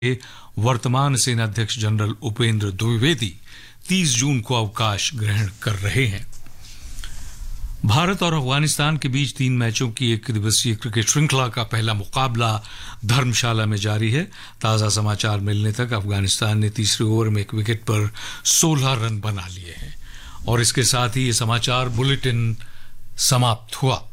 के वर्तमान सेनाध्यक्ष जनरल उपेंद्र द्विवेदी 30 जून को अवकाश ग्रहण कर रहे हैं भारत और अफगानिस्तान के बीच तीन मैचों की एक दिवसीय क्रिकेट श्रृंखला का पहला मुकाबला धर्मशाला में जारी है ताजा समाचार मिलने तक अफगानिस्तान ने तीसरे ओवर में एक विकेट पर 16 रन बना लिए हैं और इसके साथ ही ये समाचार बुलेटिन समाप्त हुआ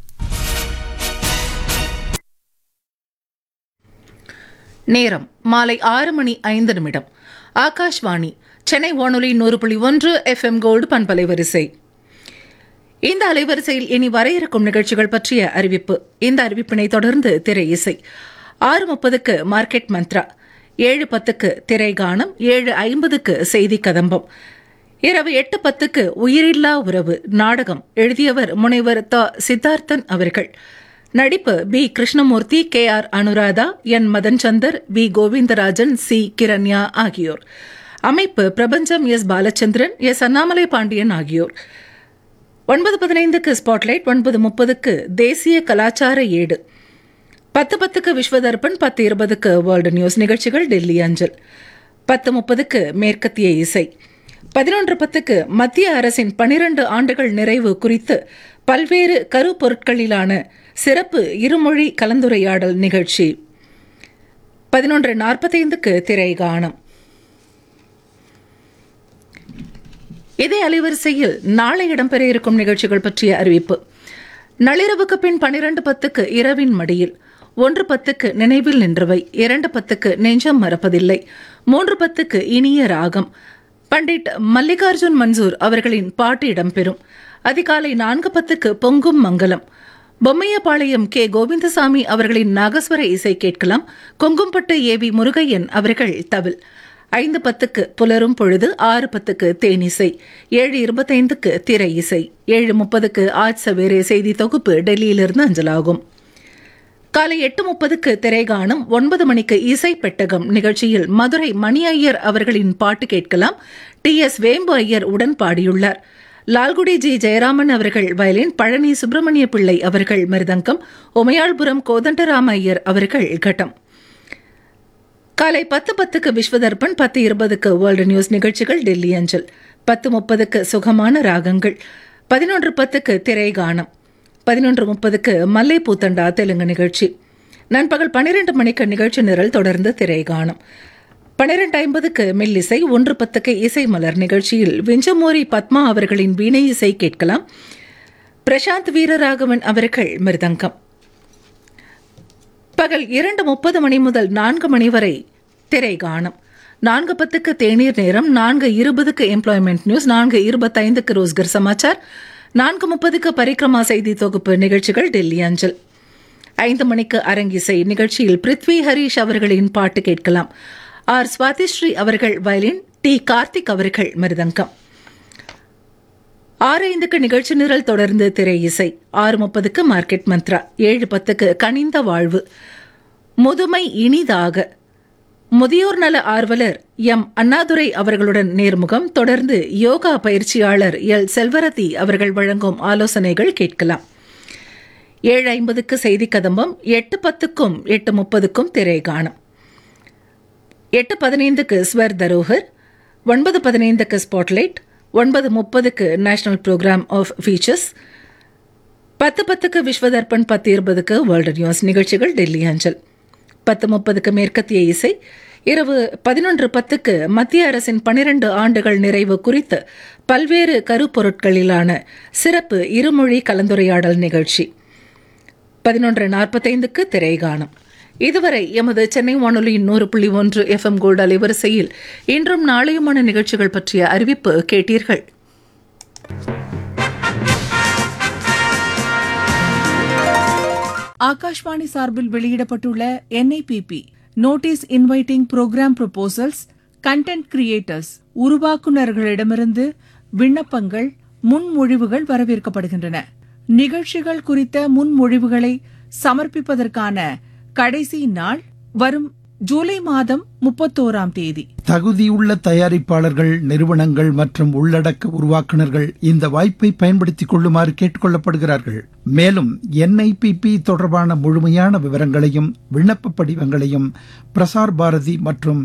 நேரம் மாலை ஆறு மணி ஐந்து நிமிடம் ஆகாஷ்வாணி சென்னை வானொலி நூறு புள்ளி ஒன்று எஃப்எம் கோல்டு பண்பலை வரிசை இந்த அலைவரிசையில் இனி வர இருக்கும் நிகழ்ச்சிகள் பற்றிய அறிவிப்பு இந்த அறிவிப்பினை தொடர்ந்து திரை இசை ஆறு முப்பதுக்கு மார்க்கெட் மந்த்ரா ஏழு பத்துக்கு திரை கானம் ஏழு ஐம்பதுக்கு செய்தி கதம்பம் இரவு எட்டு பத்துக்கு உயிரில்லா உறவு நாடகம் எழுதியவர் முனைவர் த சித்தார்த்தன் அவர்கள் நடிப்பு P Krishnamurthy K R Anuradha N Madan Chandar V Govindarajan C Kiranya ஆகியோர் அமைப்பு பிரபஞ்சம் எஸ் பாலச்சந்திரன் எஸ் அண்ணாமலை பாண்டியன் ஆகியோர் ஒன்பது பதினைந்துக்கு ஸ்பாட்லைட் ஒன்பது முப்பதுக்கு தேசிய கலாச்சார ஏடு பத்து பத்துக்கு விஸ்வதர்பன் பத்து இருபதுக்கு வேர்ல்டு நியூஸ் நிகழ்ச்சிகள் டெல்லி அஞ்சல் பத்து முப்பதுக்கு மேற்கத்திய இசை பதினொன்று பத்துக்கு மத்திய அரசின் பனிரண்டு ஆண்டுகள் நிறைவு குறித்து பல்வேறு கருப்பொருட்களிலான சிறப்பு இருமொழி கலந்துரையாடல் நிகழ்ச்சி பதினொன்று நாற்பத்தைந்துக்கு திரை காணும் இதே அலைவரிசையில் நாளை இடம்பெற இருக்கும் நிகழ்ச்சிகள் பற்றிய அறிவிப்பு நள்ளிரவுக்கு பின் பனிரெண்டு பத்துக்கு இரவின் மடியில் ஒன்று பத்துக்கு நினைவில் நின்றவை இரண்டு பத்துக்கு நெஞ்சம் மறப்பதில்லை மூன்று பத்துக்கு இனிய ராகம் பண்டிட் மல்லிகார்ஜுன் மன்சூர் அவர்களின் பாட்டு இடம்பெறும் அதிகாலை நான்கு பத்துக்கு பொங்கும் மங்கலம் பொம்மையபாளையம் கே கோவிந்தசாமி அவர்களின் நாகஸ்வர இசை கேட்கலாம் கொங்கும்பட்டு ஏ வி முருகையன் அவர்கள் தவில் ஐந்து பத்துக்கு புலரும் பொழுது ஆறு பத்துக்கு தேனிசை ஏழு இருபத்தைந்துக்கு திரை இசை ஏழு முப்பதுக்கு ஆஜ் சவேரே செய்தி தொகுப்பு டெல்லியிலிருந்து அஞ்சலாகும் காலை எட்டு முப்பதுக்கு திரைகாணும் ஒன்பது மணிக்கு இசை பெட்டகம் நிகழ்ச்சியில் மதுரை மணி ஐயர் அவர்களின் பாட்டு கேட்கலாம் டி எஸ் வேம்பு ஐயர் உடன் பாடியுள்ளார் லால்குடி ஜி ஜெயராமன் அவர்கள் வயலின் பழனி சுப்பிரமணிய பிள்ளை அவர்கள் மிருதங்கம் உமையாள்புரம் கோதண்டராம ஐயர் அவர்கள் கட்டம் காலை பத்து பத்துக்கு விஸ்வதர்பன் பத்து இருபதுக்கு வேர்ல்டு நியூஸ் நிகழ்ச்சிகள் டெல்லி அஞ்சல் பத்து முப்பதுக்கு சுகமான ராகங்கள் பதினொன்று பத்துக்கு திரை கானம் பதினொன்று முப்பதுக்கு மல்லை பூத்தண்டா தெலுங்கு நிகழ்ச்சி நண்பகல் பன்னிரண்டு மணிக்கு நிகழ்ச்சி நிரல் தொடர்ந்து திரை காணும் பன்னிரண்டு ஐம்பதுக்கு மெல்லிசை ஒன்று பத்துக்கு இசை மலர் நிகழ்ச்சியில் விஞ்சமோரி பத்மா அவர்களின் வீணை இசை கேட்கலாம் பிரசாந்த் வீரராகவன் அவர்கள் மிருதங்கம் பகல் இரண்டு முப்பது மணி முதல் நான்கு மணி வரை திரை காணும் நான்கு பத்துக்கு தேநீர் நேரம் நான்கு இருபதுக்கு எம்ப்ளாய்மெண்ட் நியூஸ் நான்கு இருபத்தைந்துக்கு ரோஸ்கர் சமாச்சார் நான்கு முப்பதுக்கு பரிக்ரமா செய்தி தொகுப்பு நிகழ்ச்சிகள் டெல்லி அஞ்சல் ஐந்து மணிக்கு அரங்கிசை நிகழ்ச்சியில் பிருத்வி ஹரீஷ் அவர்களின் பாட்டு கேட்கலாம் ஆர் ஸ்வாதிஸ்ரீ அவர்கள் வயலின் டி கார்த்திக் அவர்கள் மிருதங்கம் ஆறு ஐந்துக்கு நிகழ்ச்சி நிரல் தொடர்ந்து திரை இசை ஆறு முப்பதுக்கு மார்க்கெட் மந்த்ரா ஏழு பத்துக்கு கனிந்த வாழ்வு முதுமை இனிதாக முதியோர் நல ஆர்வலர் எம் அண்ணாதுரை அவர்களுடன் நேர்முகம் தொடர்ந்து யோகா பயிற்சியாளர் எல் செல்வரதி அவர்கள் வழங்கும் ஆலோசனைகள் கேட்கலாம் ஏழு ஐம்பதுக்கு செய்தி கதம்பம் எட்டு பத்துக்கும் எட்டு முப்பதுக்கும் திரை காணும் எட்டு பதினைந்துக்கு ஸ்வர் தரோகர் ஒன்பது பதினைந்துக்கு ஸ்பாட்லைட் ஒன்பது முப்பதுக்கு நேஷனல் ப்ரோக்ராம் ஆஃப் ஃபீச்சர்ஸ் பத்து பத்துக்கு விஸ்வதர்பன் பத்து இருபதுக்கு வேர்ல்டு நியூஸ் நிகழ்ச்சிகள் டெல்லி அஞ்சல் பத்து முப்பதுக்கு மேற்கத்திய இசை இரவு பதினொன்று பத்துக்கு மத்திய அரசின் பனிரெண்டு ஆண்டுகள் நிறைவு குறித்து பல்வேறு கருப்பொருட்களிலான சிறப்பு இருமொழி கலந்துரையாடல் நிகழ்ச்சி பதினொன்று நாற்பத்தைந்துக்கு திரை காணும் இதுவரை எமது சென்னை வானொலியின் நூறு புள்ளி ஒன்று எஃப்எம் கோல்டு அலைவரிசையில் இன்றும் நாளையுமான நிகழ்ச்சிகள் பற்றிய அறிவிப்பு கேட்டீர்கள் ஆகாஷ்வாணி சார்பில் வெளியிடப்பட்டுள்ள NIPP notice inviting programme proposals content creators உருவாக்குநர்களிடமிருந்து விண்ணப்பங்கள் முன்மொழிவுகள் வரவேற்கப்படுகின்றன நிகழ்ச்சிகள் குறித்த முன்மொழிவுகளை சமர்ப்பிப்பதற்கான கடைசி நாள் வரும் ஜூலை மாதம் முப்பத்தோராம் தேதி தகுதியுள்ள தயாரிப்பாளர்கள் நிறுவனங்கள் மற்றும் உள்ளடக்க உருவாக்குனர்கள் இந்த வாய்ப்பை பயன்படுத்திக் கொள்ளுமாறு கேட்டுக்கொள்ளப்படுகிறார்கள் மேலும் என்ஐபிபி தொடர்பான முழுமையான விவரங்களையும் விண்ணப்ப படிவங்களையும் பிரசார் பாரதி மற்றும்